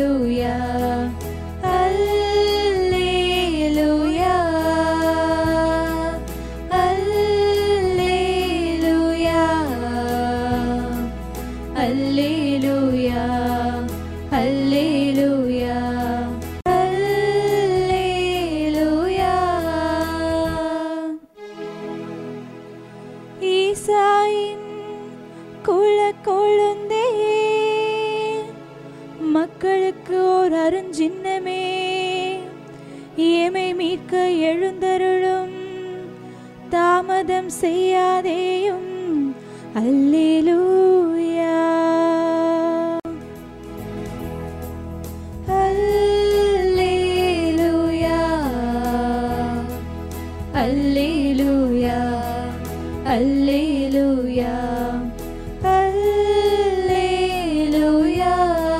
அல்லேலூயா அல்லேலூயா அல்லேலூயா அல்லேலூயா அல்லேலூயா அல்லேலூயா ஈசாயின் குல கொழுந்தே மக்களுக்கு ஒரு அருஞ்சின்னமே ஏமை மீட்க எழுந்தருளும் தாமதம் செய்யாதேயும் அல்லேலூயா அல்லேலூயா அல்லேலூயா அல்லேலூயா அல்லேலூயா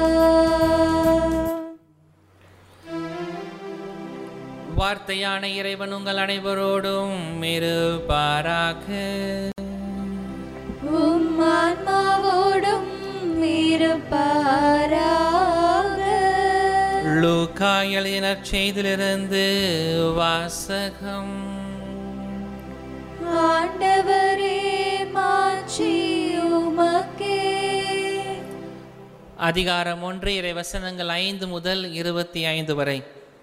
வார்த்தையான இறைவன் உங்கள் அனைவரோடும் இருப்பாராக உம் ஆன்மாவோடும் இருப்பாராக லூக்கா எழுதின செய்திலிருந்து வாசகம் ஆண்டவரே மாட்சி உமக்கே அதிகாரம் ஒன்று இறை வசனங்கள் ஐந்து முதல் இருபத்தி ஐந்து வரை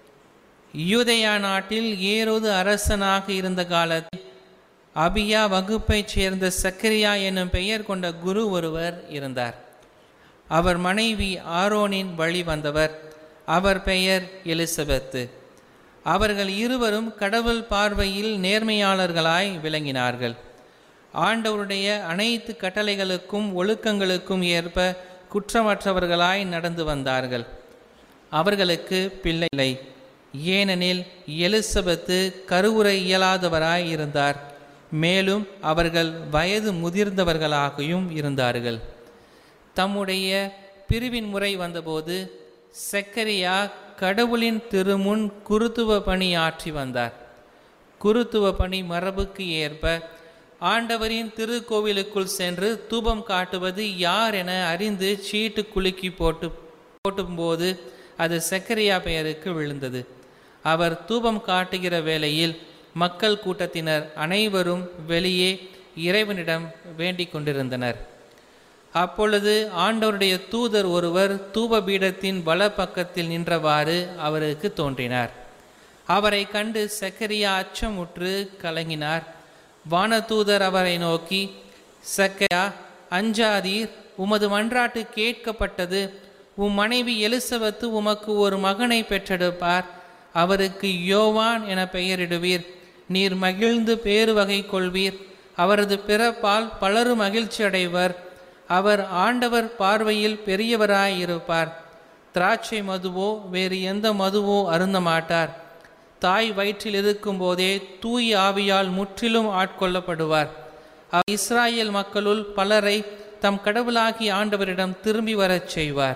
யூதேயா நாட்டில் ஏரோது அரசனாக இருந்த காலத்தில் அபியா வகுப்பைச் சேர்ந்த சக்கரியா என்னும் பெயர் கொண்ட குரு ஒருவர் இருந்தார் அவர் மனைவி ஆரோனின் வழி வந்தவர் அவர் பெயர் எலிசபெத்து அவர்கள் இருவரும் கடவுள் பார்வையில் நேர்மையாளர்களாய் விளங்கினார்கள் ஆண்டவருடைய அனைத்து கட்டளைகளுக்கும் ஒழுக்கங்களுக்கும் ஏற்ப குற்றமற்றவர்களாய் நடந்து வந்தார்கள் அவர்களுக்கு பிள்ளை இல்லை ஏனெனில் எலிசபெத்து கருவுரை இயலாதவராய் இருந்தார் மேலும் அவர்கள் வயது முதிர்ந்தவர்களாகவும் இருந்தார்கள் தம்முடைய பிரிவின் முறை வந்தபோது செக்கரியா கடவுளின் திருமுன் குருத்துவ பணி ஆற்றி வந்தார் குருத்துவ பணி மரபுக்கு ஏற்ப ஆண்டவரின் திருக்கோவிலுக்குள் சென்று தூபம் காட்டுவது யார் என அறிந்து சீட்டு குலுக்கி போட்டு போட்டும்போது அது செக்கரியா பெயருக்கு விழுந்தது அவர் தூபம் காட்டுகிற வேளையில் மக்கள் கூட்டத்தினர் அனைவரும் வெளியே இறைவனிடம் வேண்டிக் கொண்டிருந்தனர் அப்பொழுது ஆண்டவருடைய தூதர் ஒருவர் தூப பீடத்தின் வலப்பக்கத்தில் நின்றவாறு அவருக்கு தோன்றினார் அவரை கண்டு சக்கரியா அச்சமுற்று கலங்கினார் வானதூதர் அவரை நோக்கி சக்கரியா அஞ்சாதீர் உமது மன்றாட்டு கேட்கப்பட்டது உம் மனைவி எலிசபெத்து உமக்கு ஒரு மகனை பெற்றெடுப்பார் அவருக்கு யோவான் என பெயரிடுவீர் நீர் மகிழ்ந்து பேறு வகை கொள்வீர் அவரது பிறப்பால் பலரும் மகிழ்ச்சி அடைவர் அவர் ஆண்டவர் பார்வையில் பெரியவராயிருப்பார் திராட்சை மதுவோ வேறு எந்த மதுவோ அருந்த மாட்டார் தாய் வயிற்றில் இருக்கும்போதே தூய் ஆவியால் முற்றிலும் ஆட்கொள்ளப்படுவார் அவர் இஸ்ராயேல் மக்களுள் பலரை தம் கடவுளாகிய ஆண்டவரிடம் திரும்பி வரச் செய்வார்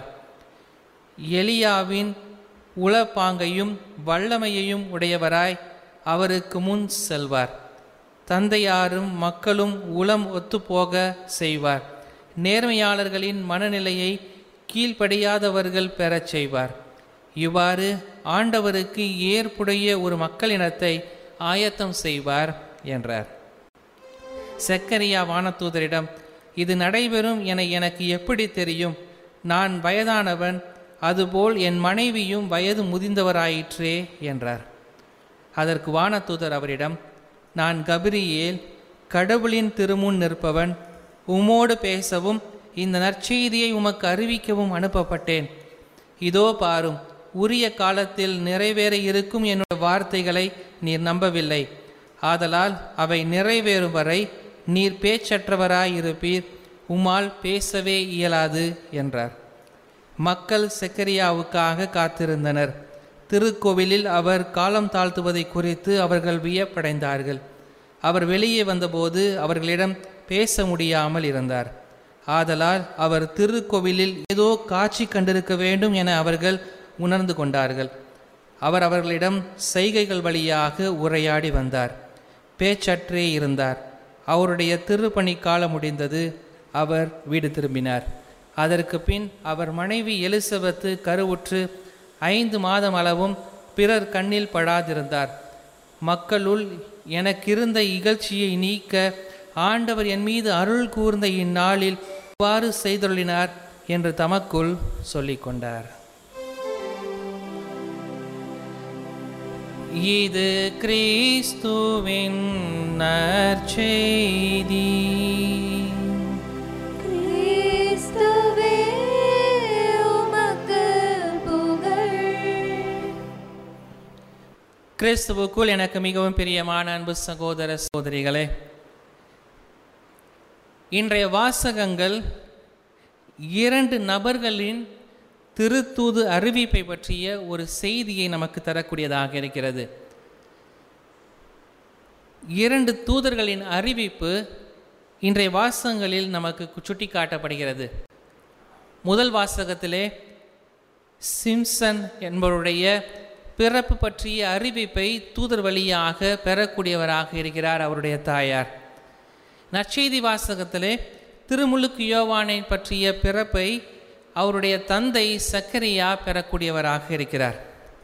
எலியாவின் உளப்பாங்கையும் வல்லமையையும் உடையவராய் அவருக்கு முன் செல்வார் தந்தையாரும் மக்களும் உளம் ஒத்துப்போக செய்வார் நேர்மையாளர்களின் மனநிலையை கீழ்ப்படியாதவர்கள் பெறச் செய்வார் இவ்வாறு ஆண்டவருக்கு ஏற்புடைய ஒரு மக்களினத்தை ஆயத்தம் செய்வார் என்றார் செக்கரியா வானதூதரிடம் இது நடைபெறும் என எனக்கு எப்படி தெரியும் நான் வயதானவன் அதுபோல் என் மனைவியும் வயது முதிர்ந்தவராயிற்றே என்றார் அதற்கு வானதூதர் அவரிடம் நான் கபிரியேல் கடவுளின் திருமுன் நிற்பவன் உமோடு பேசவும் இந்த நற்செய்தியை உமக்கு அறிவிக்கவும் அனுப்பப்பட்டேன் இதோ பாரும் உரிய காலத்தில் நிறைவேற இருக்கும் என்னுடைய வார்த்தைகளை நீர் நம்பவில்லை ஆதலால் அவை நிறைவேறும் வரை நீர் பேச்சற்றவராயிருப்பீர் உம்மால் பேசவே இயலாது என்றார் மக்கள் செக்கரியாவுக்காக காத்திருந்தனர் திருக்கோவிலில் அவர் காலம் தாழ்த்துவதை குறித்து அவர்கள் வியப்படைந்தார்கள் அவர் வெளியே வந்தபோது அவர்களிடம் பேச முடியாமல் இருந்தார் ஆதலால் அவர் திருக்கோவிலில் ஏதோ காட்சி கண்டிருக்க வேண்டும் என அவர்கள் உணர்ந்து கொண்டார்கள் அவர் அவர்களிடம் செய்கைகள் வழியாக உரையாடி வந்தார் பேச்சற்றே இருந்தார் அவருடைய திருப்பணி காலம் முடிந்தது அவர் வீடு திரும்பினார் அதற்கு பின் அவர் மனைவி எலிசபெத்து கருவுற்று ஐந்து மாதம் அளவும் பிறர் கண்ணில் படாதிருந்தார் மக்களுள் எனக்கிருந்த இகழ்ச்சியை நீக்க ஆண்டவர் என் மீது அருள் கூர்ந்த இந்நாளில் இவ்வாறு செய்தொள்ளினார் என்று தமக்குள் சொல்லிக் கொண்டார் இது கிறிஸ்துவின் நற்செய்தி கிறிஸ்துவே உமக்கு புகழ் கிறிஸ்துவுக்குள் எனக்கு மிகவும் பிரியமான அன்பு சகோதர சகோதரிகளே இன்றைய வாசகங்கள் இரண்டு நபர்களின் திருத்தூது அறிவிப்பை பற்றிய ஒரு செய்தியை நமக்கு தரக்கூடியதாக இருக்கிறது இரண்டு தூதர்களின் அறிவிப்பு இன்றைய வாசகங்களில் நமக்கு சுட்டி காட்டப்படுகிறது முதல் வாசகத்திலே சிம்சன் என்பவருடைய பிறப்பு பற்றிய அறிவிப்பை தூதர் வழியாக பெறக்கூடியவராக இருக்கிறார் அவருடைய தாயார் நற்செய்தி வாசகத்திலே திருமுழுக்கு யோவானை பற்றிய பிறப்பை அவருடைய தந்தை சக்கரியா பெறக்கூடியவராக இருக்கிறார்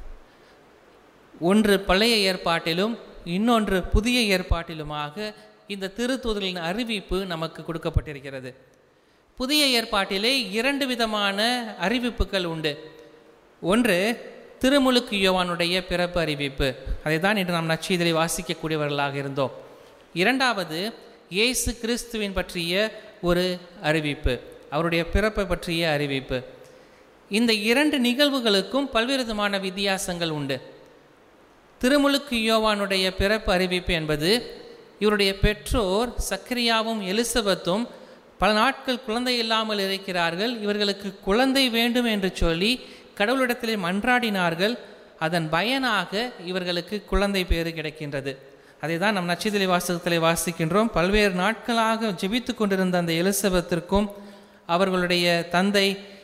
ஒன்று பழைய ஏற்பாட்டிலும் இன்னொன்று புதிய ஏற்பாட்டிலுமாக இந்த திருத்தூதர்களின் அறிவிப்பு நமக்கு கொடுக்கப்பட்டிருக்கிறது புதிய ஏற்பாட்டிலே இரண்டு விதமான அறிவிப்புகள் உண்டு ஒன்று திருமுழுக்கு யோவானுடைய பிறப்பு அறிவிப்பு அதை தான் இன்று நாம் நச்சீதலை வாசிக்கக்கூடியவர்களாக இருந்தோம் இரண்டாவது இயேசு கிறிஸ்துவின் பற்றிய ஒரு அறிவிப்பு அவருடைய பிறப்பை பற்றிய அறிவிப்பு இந்த இரண்டு நிகழ்வுகளுக்கும் பல்வேறு விதமான வித்தியாசங்கள் உண்டு திருமுழுக்கு யோவானுடைய பிறப்பு அறிவிப்பு என்பது இவருடைய பெற்றோர் சக்கரியாவும் எலிசபெத்தும் பல நாட்கள் குழந்தை இல்லாமல் இருக்கிறார்கள் இவர்களுக்கு குழந்தை வேண்டும் என்று சொல்லி கடவுளிடத்திலே மன்றாடினார்கள் அதன் பயனாக இவர்களுக்கு குழந்தை பேறு கிடைக்கின்றது அதை தான் நம் நச்சிதலை வாசகத்திலே வாசிக்கின்றோம் பல்வேறு நாட்களாக ஜெபித்து கொண்டிருந்த அந்த எலிசபெத்திற்கும் அவர்களுடைய தந்தை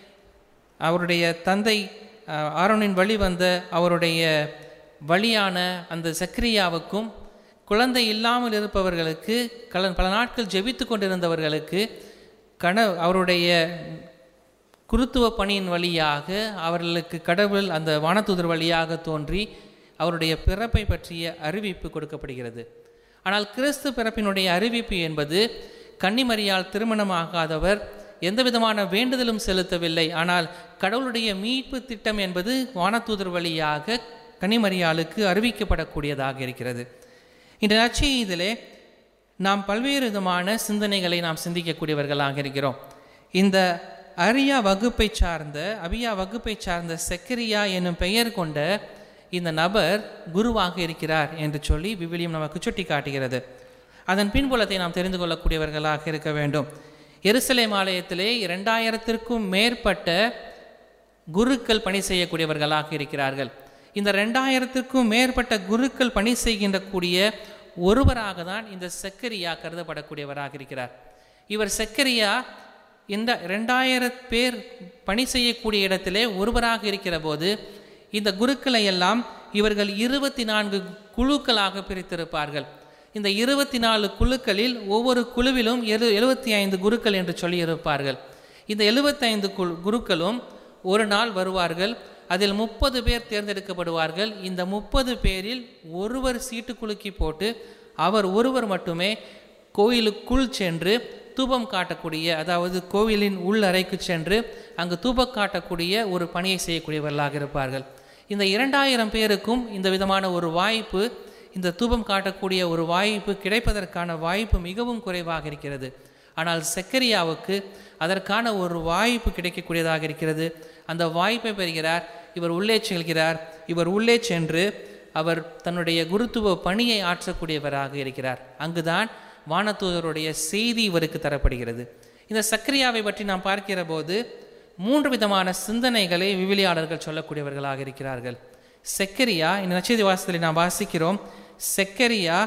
அவருடைய தந்தை அஹ், ஆரோனின் வழி வந்த அவருடைய வழியான அந்த சக்கரியாவுக்கும் குழந்தை இல்லாமல் இருப்பவர்களுக்கு கல பல நாட்கள் ஜெபித்து கொண்டிருந்தவர்களுக்கு கண அவருடைய குருத்துவ பணியின் வழியாக அவர்களுக்கு கடவுள் அந்த வானதூதர் வழியாக தோன்றி அவருடைய பிறப்பை பற்றிய அறிவிப்பு கொடுக்கப்படுகிறது ஆனால் கிறிஸ்து பிறப்பினுடைய அறிவிப்பு என்பது கன்னிமரியால் திருமணமாகாதவர் எந்த விதமான வேண்டுதலும் செலுத்தவில்லை ஆனால் கடவுளுடைய மீட்பு திட்டம் என்பது வானதூதர் வழியாக கன்னிமரியாளுக்கு அறிவிக்கப்படக்கூடியதாக இருக்கிறது இந்த நற்செய்தியிலே நாம் பல்வேறு விதமான சிந்தனைகளை நாம் சிந்திக்கக்கூடியவர்களாக இருக்கிறோம் இந்த அரியா வகுப்பை சார்ந்த அபியா வகுப்பை சார்ந்த செக்கரியா என்னும் பெயர் கொண்ட இந்த நபர் குருவாக இருக்கிறார் என்று சொல்லி விவிலியம் நமக்கு சுட்டி காட்டுகிறது அதன் பின்புலத்தை நாம் தெரிந்து கொள்ளக்கூடியவர்களாக இருக்க வேண்டும் எருசலேம் ஆலயத்திலே இரண்டாயிரத்திற்கும் மேற்பட்ட குருக்கள் பணி செய்யக்கூடியவர்களாக இருக்கிறார்கள் இந்த ரெண்டாயிரத்திற்கும் மேற்பட்ட குருக்கள் பணி செய்கின்ற கூடிய ஒருவராக தான் இந்த செக்கரியா கருதப்படக்கூடியவராக இருக்கிறார் இவர் செக்கரியா இந்த ரெண்டாயிரம் பேர் பணி செய்யக்கூடிய இடத்திலே ஒருவராக இருக்கிற போது இந்த குருக்களை எல்லாம் இவர்கள் இருபத்தி நான்கு குழுக்களாக பிரித்திருப்பார்கள் இந்த இருபத்தி நாலு குழுக்களில் ஒவ்வொரு குழுவிலும் எழு எழுபத்தி ஐந்து குருக்கள் என்று சொல்லி இருப்பார்கள் இந்த எழுபத்தைந்து குழு குருக்களும் ஒரு நாள் வருவார்கள் அதில் முப்பது பேர் தேர்ந்தெடுக்கப்படுவார்கள் இந்த முப்பது பேரில் ஒருவர் சீட்டு குலுக்கி போட்டு அவர் ஒருவர் மட்டுமே கோயிலுக்குள் சென்று தூபம் காட்டக்கூடிய அதாவது கோவிலின் உள் அறைக்கு சென்று அங்கு தூபம் காட்டக்கூடிய ஒரு பணியை செய்யக்கூடியவர்களாக இருப்பார்கள் இந்த இரண்டாயிரம் பேருக்கும் இந்த விதமான ஒரு வாய்ப்பு இந்த தூபம் காட்டக்கூடிய ஒரு வாய்ப்பு கிடைப்பதற்கான வாய்ப்பு மிகவும் குறைவாக இருக்கிறது ஆனால் செக்கரியாவுக்கு அதற்கான ஒரு வாய்ப்பு கிடைக்கக்கூடியதாக இருக்கிறது அந்த வாய்ப்பை பெறுகிறார் இவர் உள்ளே செல்கிறார் இவர் உள்ளே சென்று அவர் தன்னுடைய குருத்துவ பணியை ஆற்றக்கூடியவராக இருக்கிறார் அங்குதான் வானதூதருடைய செய்தி இவருக்கு தரப்படுகிறது இந்த சக்கரியாவை பற்றி நாம் பார்க்கிற போது மூன்று விதமான சிந்தனைகளை விவிலியாளர்கள் சொல்லக்கூடியவர்களாக இருக்கிறார்கள் செக்கரியா இந்த நச்செய்தி வாசத்தில் நாம் வாசிக்கிறோம் செக்கரியா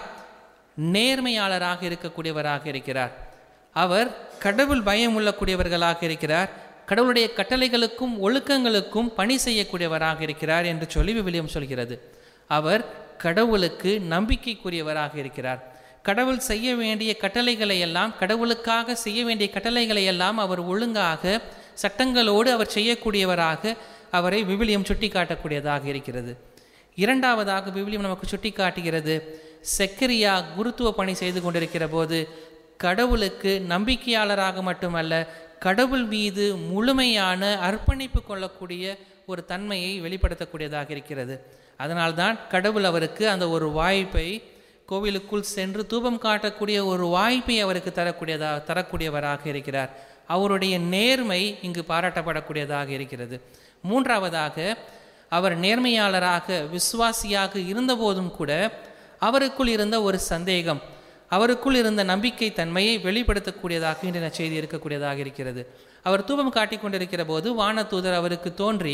நேர்மையாளராக இருக்கக்கூடியவராக இருக்கிறார் அவர் கடவுள் பயம் உள்ளக்கூடியவர்களாக இருக்கிறார் கடவுளுடைய கட்டளைகளுக்கும் ஒழுக்கங்களுக்கும் பணி செய்யக்கூடியவராக இருக்கிறார் என்று சொல்லி விவிலியம் சொல்கிறது அவர் கடவுளுக்கு நம்பிக்கைக்குரியவராக இருக்கிறார் கடவுள் செய்ய வேண்டிய கட்டளைகளை எல்லாம் கடவுளுக்காக செய்ய வேண்டிய கட்டளைகளை எல்லாம் அவர் ஒழுங்காக சட்டங்களோடு அவர் செய்யக்கூடியவராக அவரை விவிலியம் சுட்டி காட்டக்கூடியதாக இருக்கிறது இரண்டாவதாக விவிலியம் நமக்கு சுட்டி காட்டுகிறது செக்கரியா குருத்துவ பணி செய்து கொண்டிருக்கிற போது கடவுளுக்கு நம்பிக்கையாளராக மட்டுமல்ல கடவுள் மீது முழுமையான அர்ப்பணிப்பு கொள்ளக்கூடிய ஒரு தன்மையை வெளிப்படுத்தக்கூடியதாக இருக்கிறது அதனால்தான் கடவுள் அவருக்கு அந்த ஒரு வாய்ப்பை கோவிலுக்குள் சென்று தூபம் காட்டக்கூடிய ஒரு வாய்ப்பை அவருக்கு தரக்கூடியதா தரக்கூடியவராக இருக்கிறார் அவருடைய நேர்மை இங்கு பாராட்டப்படக்கூடியதாக இருக்கிறது மூன்றாவதாக அவர் நேர்மையாளராக விசுவாசியாக இருந்தபோதும் கூட அவருக்குள் இருந்த ஒரு சந்தேகம் அவருக்குள் இருந்த நம்பிக்கை தன்மையை வெளிப்படுத்தக்கூடியதாக இன்றைய செய்தி இருக்கக்கூடியதாக இருக்கிறது அவர் தூபம் காட்டிக் கொண்டிருக்கிற போது வானதூதர் அவருக்கு தோன்றி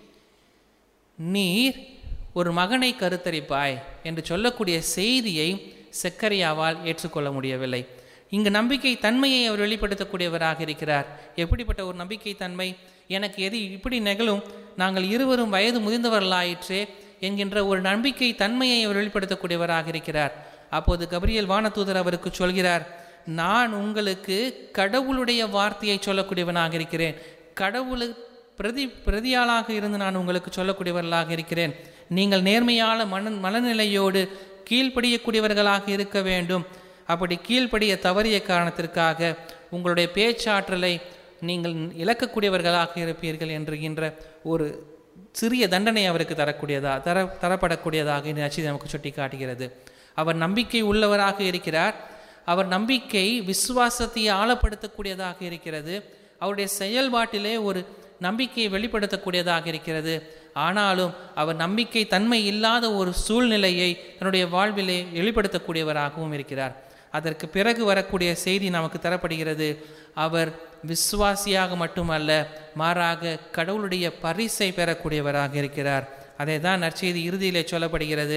நீர் ஒரு மகனை கருத்தரிப்பாய் என்று சொல்லக்கூடிய செய்தியை செக்கரியாவால் ஏற்றுக்கொள்ள முடியவில்லை இங்கு நம்பிக்கை தன்மையை அவர் வெளிப்படுத்தக்கூடியவராக இருக்கிறார் எப்படிப்பட்ட ஒரு நம்பிக்கை தன்மை எனக்கு எது இப்படி நிகழும் நாங்கள் இருவரும் வயது முதிர்ந்தவர்களாயிற்றே என்கின்ற ஒரு நம்பிக்கை தன்மையை அவர் வெளிப்படுத்தக்கூடியவராக இருக்கிறார் அப்போது கபிரியல் வானதூதர் அவருக்கு சொல்கிறார் நான் உங்களுக்கு கடவுளுடைய வார்த்தையை சொல்லக்கூடியவனாக இருக்கிறேன் கடவுளு பிரதி பிரதியாளாக இருந்து நான் உங்களுக்கு சொல்லக்கூடியவர்களாக இருக்கிறேன் நீங்கள் நேர்மையான மன மனநிலையோடு கீழ்ப்படியக்கூடியவர்களாக இருக்க வேண்டும் அப்படி கீழ்ப்படிய தவறிய காரணத்திற்காக உங்களுடைய பேச்சாற்றலை நீங்கள் இழக்கக்கூடியவர்களாக இருப்பீர்கள் என்கின்ற ஒரு சிறிய தண்டனை அவருக்கு தரக்கூடியதா தர தரப்படக்கூடியதாக இந்த நச்சு நமக்கு சுட்டி காட்டுகிறது அவர் நம்பிக்கை உள்ளவராக இருக்கிறார் அவர் நம்பிக்கை விசுவாசத்தை ஆழப்படுத்தக்கூடியதாக இருக்கிறது அவருடைய செயல்பாட்டிலே ஒரு நம்பிக்கையை வெளிப்படுத்தக்கூடியதாக இருக்கிறது ஆனாலும் அவர் நம்பிக்கை தன்மை இல்லாத ஒரு சூழ்நிலையை தன்னுடைய வாழ்விலே வெளிப்படுத்தக்கூடியவராகவும் இருக்கிறார் அதற்கு பிறகு வரக்கூடிய செய்தி நமக்கு தரப்படுகிறது அவர் விசுவாசியாக மட்டுமல்ல மாறாக கடவுளுடைய பரிசை பெறக்கூடியவராக இருக்கிறார் அதை தான் நற்செய்தி இறுதியிலே சொல்லப்படுகிறது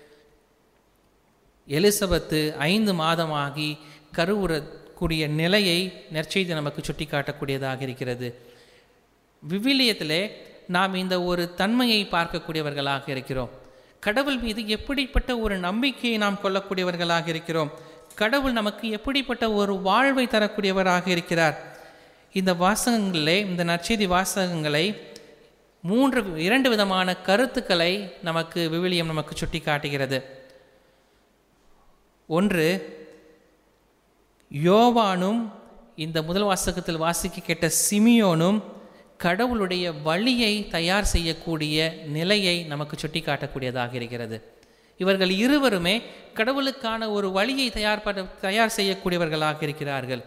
எலிசபெத்து ஐந்து மாதமாகி கருவுறக்கூடிய நிலையை நற்செய்தி நமக்கு சுட்டி காட்டக்கூடியதாக இருக்கிறது விவிலியத்திலே நாம் இந்த ஒரு தன்மையை பார்க்கக்கூடியவர்களாக இருக்கிறோம் கடவுள் மீது எப்படிப்பட்ட ஒரு நம்பிக்கையை நாம் கொள்ளக்கூடியவர்களாக இருக்கிறோம் கடவுள் நமக்கு எப்படிப்பட்ட ஒரு வாழ்வை தரக்கூடியவராக இருக்கிறார் இந்த வாசகங்களே இந்த நற்செய்தி வாசகங்களை மூன்று இரண்டு விதமான கருத்துக்களை நமக்கு விவிலியம் நமக்கு சுட்டி காட்டுகிறது ஒன்று யோவானும் இந்த முதல் வாசகத்தில் வாசிக்க கேட்ட சிமியோனும் கடவுளுடைய வழியை தயார் செய்யக்கூடிய நிலையை நமக்கு சுட்டி காட்டக்கூடியதாக இருக்கிறது இவர்கள் இருவருமே கடவுளுக்கான ஒரு வழியை தயார் பட தயார் செய்யக்கூடியவர்களாக இருக்கிறார்கள்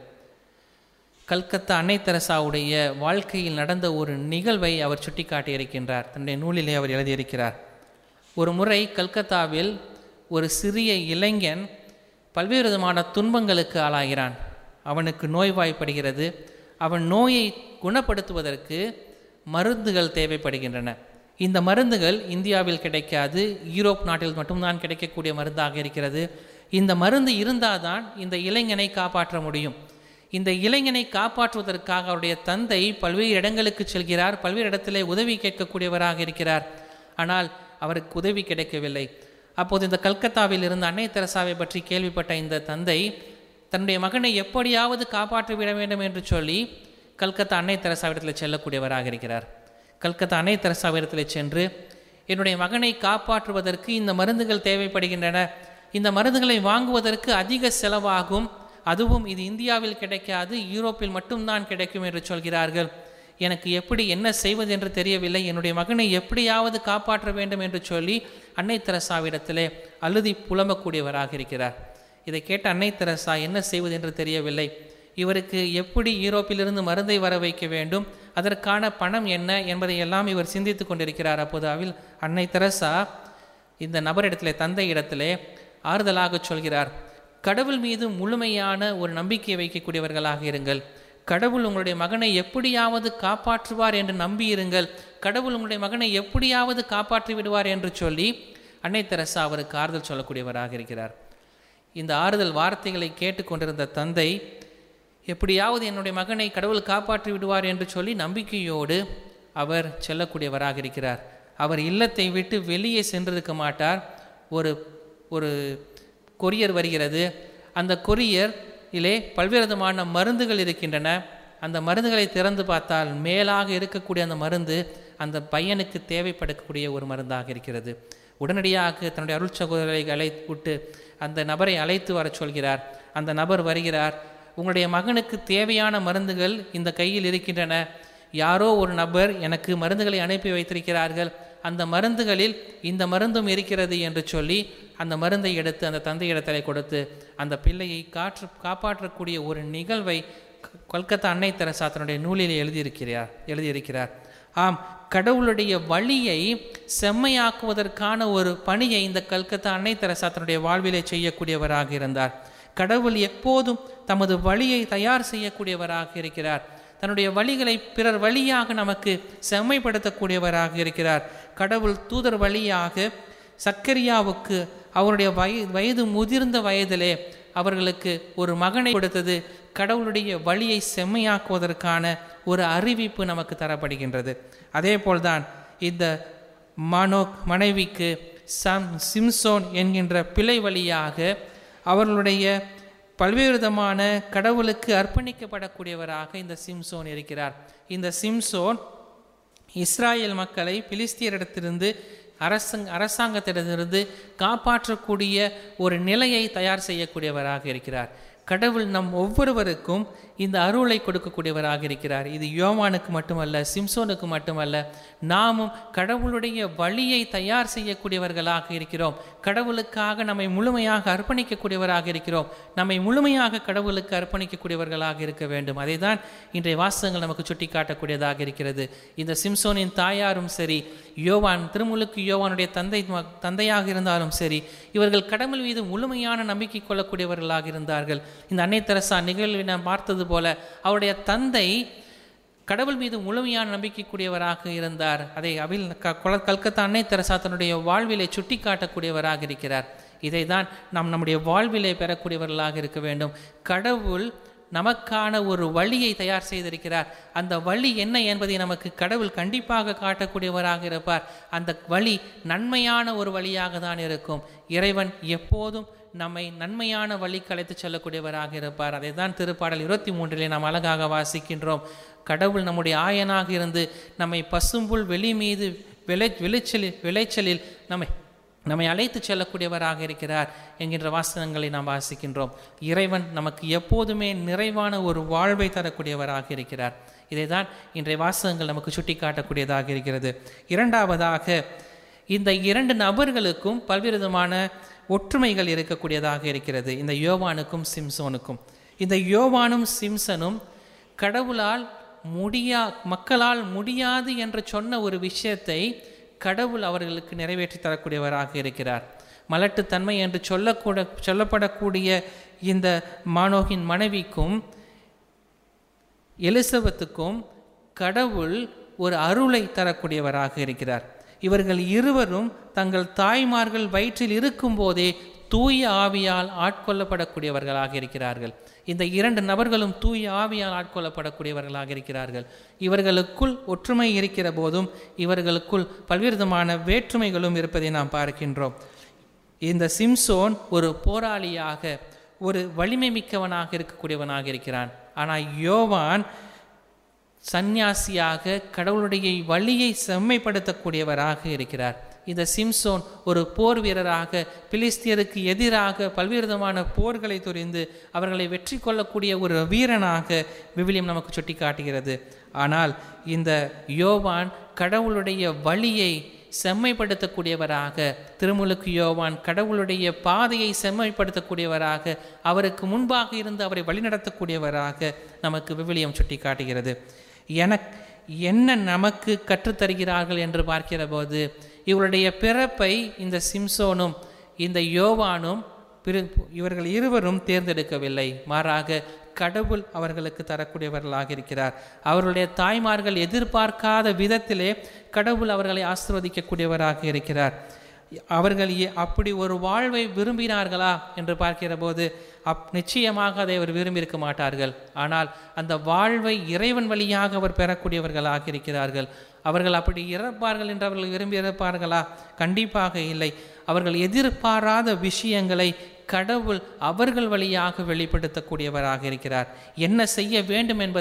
கல்கத்தா அன்னை தெரசாவுடைய வாழ்க்கையில் நடந்த ஒரு நிகழ்வை அவர் சுட்டி காட்டியிருக்கின்றார் தன்னுடைய நூலிலே அவர் எழுதியிருக்கிறார் ஒரு முறை கல்கத்தாவில் ஒரு சிறிய இளைஞன் பல்வேறு விதமான துன்பங்களுக்கு ஆளாகிறான் அவனுக்கு நோய்வாய்ப்படுகிறது அவன் நோயை குணப்படுத்துவதற்கு மருந்துகள் தேவைப்படுகின்றன இந்த மருந்துகள் இந்தியாவில் கிடைக்காது யூரோப் நாட்டில் மட்டும்தான் கிடைக்கக்கூடிய மருந்தாக இருக்கிறது இந்த மருந்து இருந்தால்தான் இந்த இளைஞனை காப்பாற்ற முடியும் இந்த இளைஞனை காப்பாற்றுவதற்காக அவருடைய தந்தை பல்வேறு இடங்களுக்கு செல்கிறார் பல்வேறு இடத்திலே உதவி கேட்கக்கூடியவராக இருக்கிறார் ஆனால் அவருக்கு உதவி கிடைக்கவில்லை அப்போது இந்த கல்கத்தாவில் இருந்த அன்னை தெரசாவை பற்றி கேள்விப்பட்ட இந்த தந்தை தன்னுடைய மகனை எப்படியாவது காப்பாற்றி விட வேண்டும் என்று சொல்லி கல்கத்தா அன்னை தெரசாவிடத்தில் செல்லக்கூடியவராக இருக்கிறார் கல்கத்தா அன்னை தெரசாவிடத்தில் சென்று என்னுடைய மகனை காப்பாற்றுவதற்கு இந்த மருந்துகள் தேவைப்படுகின்றன இந்த மருந்துகளை வாங்குவதற்கு அதிக செலவாகும் அதுவும் இது இந்தியாவில் கிடைக்காது யூரோப்பில் மட்டும்தான் கிடைக்கும் என்று சொல்கிறார்கள் எனக்கு எப்படி என்ன செய்வது என்று தெரியவில்லை என்னுடைய மகனை எப்படியாவது காப்பாற்ற வேண்டும் என்று சொல்லி அன்னை தெரசாவிடத்திலே அழுதி புலம்பக்கூடியவராக இருக்கிறார் இதை கேட்ட அன்னை தெரசா என்ன செய்வது என்று தெரியவில்லை இவருக்கு எப்படி யூரோப்பிலிருந்து மருந்தை வர வைக்க வேண்டும் அதற்கான பணம் என்ன என்பதை எல்லாம் இவர் சிந்தித்து கொண்டிருக்கிறார் அப்போது அவில் அன்னை தெரசா இந்த நபரிடத்திலே தந்தை இடத்திலே ஆறுதலாக சொல்கிறார் கடவுள் மீது முழுமையான ஒரு நம்பிக்கை வைக்கக்கூடியவர்களாக இருங்கள் கடவுள் உங்களுடைய மகனை எப்படியாவது காப்பாற்றுவார் என்று நம்பியிருங்கள் கடவுள் உங்களுடைய மகனை எப்படியாவது காப்பாற்றி விடுவார் என்று சொல்லி அன்னை தெரசா அவருக்கு ஆறுதல் சொல்லக்கூடியவராக இருக்கிறார் இந்த ஆறுதல் வார்த்தைகளை கேட்டுக்கொண்டிருந்த தந்தை எப்படியாவது என்னுடைய மகனை கடவுள் காப்பாற்றி விடுவார் என்று சொல்லி நம்பிக்கையோடு அவர் செல்லக்கூடியவராக இருக்கிறார் அவர் இல்லத்தை விட்டு வெளியே சென்றிருக்க மாட்டார் ஒரு ஒரு கொரியர் வருகிறது அந்த கொரியர் இலே பல்வேறு விதமான மருந்துகள் இருக்கின்றன அந்த மருந்துகளை திறந்து பார்த்தால் மேலாக இருக்கக்கூடிய அந்த மருந்து அந்த பையனுக்கு தேவைப்படக்கூடிய ஒரு மருந்தாக இருக்கிறது உடனடியாக தன்னுடைய அருள் சகோதரரை அழைத்து விட்டு அந்த நபரை அழைத்து வரச் சொல்கிறார் அந்த நபர் வருகிறார் உங்களுடைய மகனுக்கு தேவையான மருந்துகள் இந்த கையில் இருக்கின்றன யாரோ ஒரு நபர் எனக்கு மருந்துகளை அனுப்பி வைத்திருக்கிறார்கள் அந்த மருந்துகளில் இந்த மருந்தும் இருக்கிறது என்று சொல்லி அந்த மருந்தை எடுத்து அந்த தந்தையிடத்தில் கொடுத்து அந்த பிள்ளையை காற்று காப்பாற்றக்கூடிய ஒரு நிகழ்வை க- கொல்கத்தா அன்னை தெரசா தன்னுடைய நூலில் எழுதியிருக்கிறார் எழுதியிருக்கிறார் ஆம் கடவுளுடைய வழியை செம்மையாக்குவதற்கான ஒரு பணியை இந்த கல்கத்தா அன்னை தெரசா தன்னுடைய வாழ்விலே செய்யக்கூடியவராக இருந்தார் கடவுள் எப்போதும் தமது வழியை தயார் செய்யக்கூடியவராக இருக்கிறார் தன்னுடைய வழிகளை பிறர் வழியாக நமக்கு செம்மைப்படுத்தக்கூடியவராக இருக்கிறார் கடவுள் தூதர் வழியாக சக்கரியாவுக்கு அவருடைய வய வயது முதிர்ந்த வயதிலே அவர்களுக்கு ஒரு மகனை கொடுத்தது கடவுளுடைய வழியை செம்மையாக்குவதற்கான ஒரு அறிவிப்பு நமக்கு தரப்படுகின்றது அதே போல்தான் இந்த மனோக் மனைவிக்கு சம் சிம்சோன் என்கின்ற பிழை வழியாக அவர்களுடைய பல்வேறு விதமான கடவுளுக்கு அர்ப்பணிக்கப்படக்கூடியவராக இந்த சிம்சோன் இருக்கிறார் இந்த சிம்சோன் இஸ்ராயேல் மக்களை பிலிஸ்தியரிடத்திலிருந்து அரசங் அரசாங்கத்திடமிருந்து காப்பாற்றக்கூடிய ஒரு நிலையை தயார் செய்யக்கூடியவராக இருக்கிறார் கடவுள் நம் ஒவ்வொருவருக்கும் இந்த அருளை கொடுக்கக்கூடியவராக இருக்கிறார் இது யோவானுக்கு மட்டுமல்ல சிம்சோனுக்கு மட்டுமல்ல நாமும் கடவுளுடைய வழியை தயார் செய்யக்கூடியவர்களாக இருக்கிறோம் கடவுளுக்காக நம்மை முழுமையாக அர்ப்பணிக்கக்கூடியவராக இருக்கிறோம் நம்மை முழுமையாக கடவுளுக்கு அர்ப்பணிக்கக்கூடியவர்களாக இருக்க வேண்டும் அதை தான் இன்றைய வாசகங்கள் நமக்கு சுட்டி காட்டக்கூடியதாக இருக்கிறது இந்த சிம்சோனின் தாயாரும் சரி யோவான் திருமுழுக்கு யோவானுடைய தந்தை ம- தந்தையாக இருந்தாலும் சரி இவர்கள் கடவுள் மீது முழுமையான நம்பிக்கை கொள்ளக்கூடியவர்களாக இருந்தார்கள் இந்த அன்னை தெரசா நிகழ்வை நாம் பார்த்தது போல அவருடைய தந்தை கடவுள் மீது முழுமையான நம்பிக்கைக்குரியவராக இருந்தார் அதை அவில் க- கொல- கல்கத்தா அன்னை தெரசா தன்னுடைய வாழ்விலை சுட்டி காட்டக்கூடியவராக இருக்கிறார் இதை தான் நாம் நம்முடைய வாழ்விலே பெறக்கூடியவர்களாக இருக்க வேண்டும் கடவுள் நமக்கான ஒரு வழியை தயார் செய்திருக்கிறார் அந்த வழி என்ன என்பதை நமக்கு கடவுள் கண்டிப்பாக காட்டக்கூடியவராக இருப்பார் அந்த வழி நன்மையான ஒரு வழியாக தான் இருக்கும் இறைவன் எப்போதும் நம்மை நன்மையான வழிக்கு அழைத்துச் செல்லக்கூடியவராக இருப்பார் அதை தான் திருப்பாடல் இருபத்தி மூன்றிலே நாம் அழகாக வாசிக்கின்றோம் கடவுள் நம்முடைய ஆயனாக இருந்து நம்மை பசும்புல் வெளி மீது விளை விளைச்சலில் விளைச்சலில் நம்மை நம்மை அழைத்து செல்லக்கூடியவராக இருக்கிறார் என்கின்ற வாசகங்களை நாம் வாசிக்கின்றோம் இறைவன் நமக்கு எப்போதுமே நிறைவான ஒரு வாழ்வை தரக்கூடியவராக இருக்கிறார் இதை தான் இன்றைய வாசகங்கள் நமக்கு சுட்டி காட்டக்கூடியதாக இருக்கிறது இரண்டாவதாக இந்த இரண்டு நபர்களுக்கும் பல்வேறு விதமான ஒற்றுமைகள் இருக்கக்கூடியதாக இருக்கிறது இந்த யோவானுக்கும் சிம்சோனுக்கும் இந்த யோவானும் சிம்சனும் கடவுளால் முடியா மக்களால் முடியாது என்று சொன்ன ஒரு விஷயத்தை கடவுள் அவர்களுக்கு நிறைவேற்றி தரக்கூடியவராக இருக்கிறார் மலட்டுத்தன்மை என்று சொல்லக்கூட சொல்லப்படக்கூடிய இந்த மானோகின் மனைவிக்கும் எலிசபெத்துக்கும் கடவுள் ஒரு அருளை தரக்கூடியவராக இருக்கிறார் இவர்கள் இருவரும் தங்கள் தாய்மார்கள் வயிற்றில் இருக்கும்போதே தூய ஆவியால் ஆட்கொள்ளப்படக்கூடியவர்களாக இருக்கிறார்கள் இந்த இரண்டு நபர்களும் தூய ஆவியால் ஆட்கொள்ளப்படக்கூடியவர்களாக இருக்கிறார்கள் இவர்களுக்குள் ஒற்றுமை இருக்கிற போதும் இவர்களுக்குள் பல்வேறு விதமான வேற்றுமைகளும் இருப்பதை நாம் பார்க்கின்றோம் இந்த சிம்சோன் ஒரு போராளியாக ஒரு வலிமை மிக்கவனாக இருக்கக்கூடியவனாக இருக்கிறான் ஆனால் யோவான் சந்நியாசியாக கடவுளுடைய வழியை செம்மைப்படுத்தக்கூடியவராக இருக்கிறார் இந்த சிம்சோன் ஒரு போர் வீரராக பிலிஸ்தியருக்கு எதிராக பல்வேறு விதமான போர்களை துரிந்து அவர்களை வெற்றி கொள்ளக்கூடிய ஒரு வீரனாக விவிலியம் நமக்கு சுட்டி காட்டுகிறது ஆனால் இந்த யோவான் கடவுளுடைய வழியை செம்மைப்படுத்தக்கூடியவராக திருமுழுக்கு யோவான் கடவுளுடைய பாதையை செம்மைப்படுத்தக்கூடியவராக அவருக்கு முன்பாக இருந்து அவரை வழிநடத்தக்கூடியவராக நமக்கு விவிலியம் சுட்டி காட்டுகிறது எனக் என்ன நமக்கு கற்றுத்தருகிறார்கள் என்று பார்க்கிற போது இவருடைய பிறப்பை இந்த சிம்சோனும் இந்த யோவானும் பிற- இவர்கள் இருவரும் தேர்ந்தெடுக்கவில்லை மாறாக கடவுள் அவர்களுக்கு தரக்கூடியவர்களாக இருக்கிறார் அவர்களுடைய தாய்மார்கள் எதிர்பார்க்காத விதத்திலே கடவுள் அவர்களை ஆசிர்வதிக்கக்கூடியவராக இருக்கிறார் அவர்கள் ஏ- அப்படி ஒரு வாழ்வை விரும்பினார்களா என்று பார்க்கிற போது அப் நிச்சயமாக அதை அவர் விரும்பியிருக்க மாட்டார்கள் ஆனால் அந்த வாழ்வை இறைவன் வழியாக அவர் பெறக்கூடியவர்களாக இருக்கிறார்கள் அவர்கள் அப்படி இறப்பார்கள் என்று அவர்கள் விரும்பி இறப்பார்களா கண்டிப்பாக இல்லை அவர்கள் எதிர்பாராத விஷயங்களை கடவுள் அவர்கள் வழியாக வெளிப்படுத்தக்கூடியவராக இருக்கிறார் என்ன செய்ய வேண்டும் என்பதை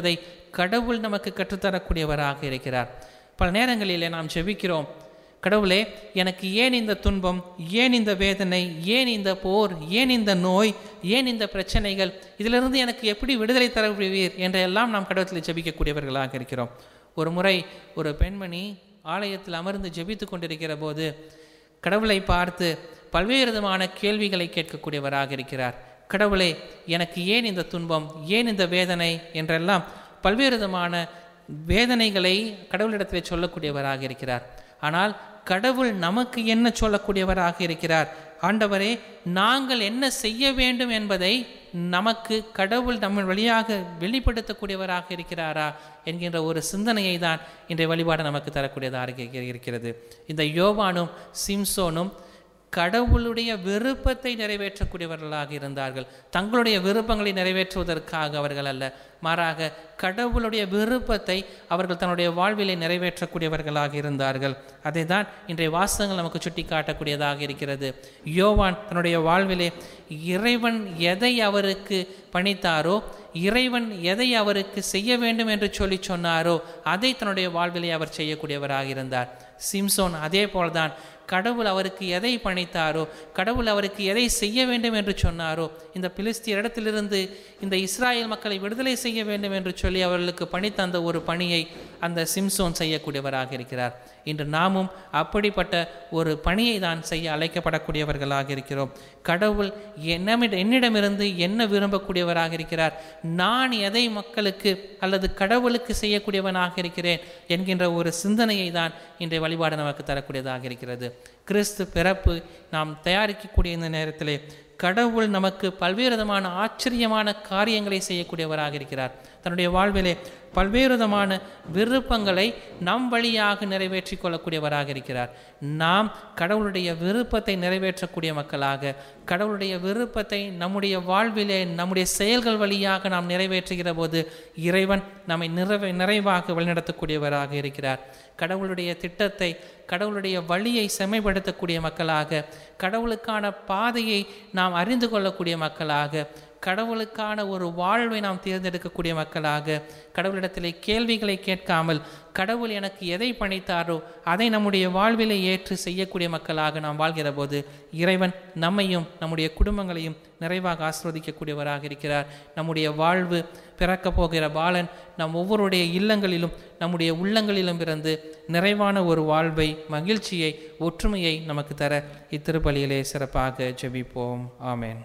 கடவுள் நமக்கு கற்றுத்தரக்கூடியவராக இருக்கிறார் பல நேரங்களிலே நாம் ஜெபிக்கிறோம் கடவுளே எனக்கு ஏன் இந்த துன்பம் ஏன் இந்த வேதனை ஏன் இந்த போர் ஏன் இந்த நோய் ஏன் இந்த பிரச்சனைகள் இதிலிருந்து எனக்கு எப்படி விடுதலை தரப்படுவீர் என்றெல்லாம் நாம் கடவுளத்தில் ஜெபிக்கக்கூடியவர்களாக இருக்கிறோம் ஒரு முறை ஒரு பெண்மணி ஆலயத்தில் அமர்ந்து ஜெபித்து கொண்டிருக்கிற போது கடவுளை பார்த்து பல்வேறு விதமான கேள்விகளை கேட்கக்கூடியவராக இருக்கிறார் கடவுளே எனக்கு ஏன் இந்த துன்பம் ஏன் இந்த வேதனை என்றெல்லாம் பல்வேறு விதமான வேதனைகளை கடவுளிடத்தில் சொல்லக்கூடியவராக இருக்கிறார் ஆனால் கடவுள் நமக்கு என்ன சொல்லக்கூடியவராக இருக்கிறார் ஆண்டவரே நாங்கள் என்ன செய்ய வேண்டும் என்பதை நமக்கு கடவுள் நம்ம வழியாக வெளிப்படுத்தக்கூடியவராக இருக்கிறாரா என்கின்ற ஒரு சிந்தனையை தான் இன்றைய வழிபாடு நமக்கு தரக்கூடியதாக இருக்கிறது இந்த யோவானும் சிம்சோனும் கடவுளுடைய விருப்பத்தை நிறைவேற்றக்கூடியவர்களாக இருந்தார்கள் தங்களுடைய விருப்பங்களை நிறைவேற்றுவதற்காக அவர்கள் அல்ல மாறாக கடவுளுடைய விருப்பத்தை அவர்கள் தன்னுடைய வாழ்விலை நிறைவேற்றக்கூடியவர்களாக இருந்தார்கள் அதை தான் இன்றைய வாசகங்கள் நமக்கு சுட்டி காட்டக்கூடியதாக இருக்கிறது யோவான் தன்னுடைய வாழ்விலே இறைவன் எதை அவருக்கு பணித்தாரோ இறைவன் எதை அவருக்கு செய்ய வேண்டும் என்று சொல்லி சொன்னாரோ அதை தன்னுடைய வாழ்விலே அவர் செய்யக்கூடியவராக இருந்தார் சிம்சோன் அதே போல்தான் கடவுள் அவருக்கு எதை பணித்தாரோ கடவுள் அவருக்கு எதை செய்ய வேண்டும் என்று சொன்னாரோ இந்த பிலிஸ்திய இடத்திலிருந்து இந்த இஸ்ராயல் மக்களை விடுதலை செய்ய வேண்டும் என்று சொல்லி அவர்களுக்கு பணித்தந்த ஒரு பணியை அந்த சிம்சோன் செய்யக்கூடியவராக இருக்கிறார் இன்று நாமும் அப்படிப்பட்ட ஒரு பணியை தான் செய்ய அழைக்கப்படக்கூடியவர்களாக இருக்கிறோம் கடவுள் என்னமிட என்னிடமிருந்து என்ன விரும்பக்கூடியவராக இருக்கிறார் நான் எதை மக்களுக்கு அல்லது கடவுளுக்கு செய்யக்கூடியவனாக இருக்கிறேன் என்கின்ற ஒரு சிந்தனையை தான் இன்றைய வழிபாடு நமக்கு தரக்கூடியதாக இருக்கிறது கிறிஸ்து பிறப்பு நாம் தயாரிக்கக்கூடிய இந்த நேரத்திலே கடவுள் நமக்கு பல்வேறு விதமான ஆச்சரியமான காரியங்களை செய்யக்கூடியவராக இருக்கிறார் தன்னுடைய வாழ்விலே பல்வேறு விதமான விருப்பங்களை நம் வழியாக நிறைவேற்றி கொள்ளக்கூடியவராக இருக்கிறார் நாம் கடவுளுடைய விருப்பத்தை நிறைவேற்றக்கூடிய மக்களாக கடவுளுடைய விருப்பத்தை நம்முடைய வாழ்விலே நம்முடைய செயல்கள் வழியாக நாம் நிறைவேற்றுகிற போது இறைவன் நம்மை நிறைவே நிறைவாக வழிநடத்தக்கூடியவராக இருக்கிறார் கடவுளுடைய திட்டத்தை கடவுளுடைய வழியை செம்மைப்படுத்தக்கூடிய மக்களாக கடவுளுக்கான பாதையை நாம் அறிந்து கொள்ளக்கூடிய மக்களாக கடவுளுக்கான ஒரு வாழ்வை நாம் தேர்ந்தெடுக்கக்கூடிய மக்களாக கடவுளிடத்திலே கேள்விகளை கேட்காமல் கடவுள் எனக்கு எதை பணித்தாரோ அதை நம்முடைய வாழ்விலே ஏற்று செய்யக்கூடிய மக்களாக நாம் வாழ்கிற போது இறைவன் நம்மையும் நம்முடைய குடும்பங்களையும் நிறைவாக ஆஸ்வதிக்கக்கூடியவராக இருக்கிறார் நம்முடைய வாழ்வு பிறக்கப் போகிற பாலன் நம் ஒவ்வொருடைய இல்லங்களிலும் நம்முடைய உள்ளங்களிலும் இருந்து நிறைவான ஒரு வாழ்வை மகிழ்ச்சியை ஒற்றுமையை நமக்கு தர இத்திருப்பலியிலே சிறப்பாக ஜெபிப்போம் ஆமேன்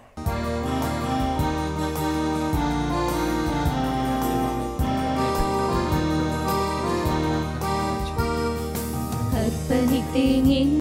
அர்ப்பணித்தேன் என்